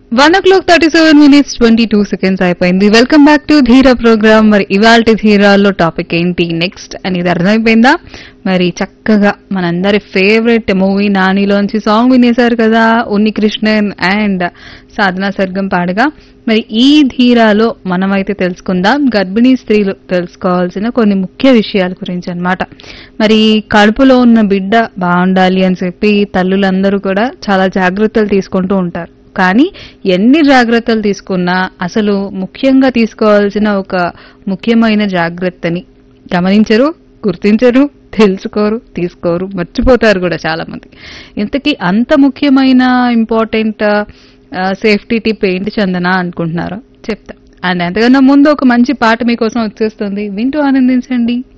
one o'clock thirty seven minutes twenty two seconds అయిపోయింది welcome back to Dheera program మరి ఇవాళ ధీరాలో topic ఏంటి next అనేది అర్థమైపోయిందా మరి చక్కగా మనందరి ఫేవరెట్ మూవీ నానిలోంచి సాంగ్ వినేశారు కదా ఉన్ని కృష్ణన్ అండ్ సాధనా సర్గం పాడగా మరి ఈ ధీరాలో మనమైతే తెలుసుకుందాం గర్భిణీ స్త్రీలు తెలుసుకోవాల్సిన కొన్ని ముఖ్య విషయాల గురించి అన్నమాట మరి కడుపులో ఉన్న బిడ్డ బాగుండాలి అని చెప్పి తల్లులందరూ కూడా చాలా జాగ్రత్తలు తీసుకుంటూ ఉంటారు కానీ ఎన్ని జాగ్రత్తలు తీసుకున్నా అసలు ముఖ్యంగా తీసుకోవాల్సిన ఒక ముఖ్యమైన జాగ్రత్తని గమనించరు గుర్తించరు తెలుసుకోరు తీసుకోరు మర్చిపోతారు కూడా చాలా మంది ఇంతకీ అంత ముఖ్యమైన ఇంపార్టెంట్ సేఫ్టీ టిప్ ఏంటి చందన అనుకుంటున్నారా చెప్తా అండ్ ఎంతకన్నా ముందు ఒక మంచి పాట మీకోసం వచ్చేస్తుంది వింటూ ఆనందించండి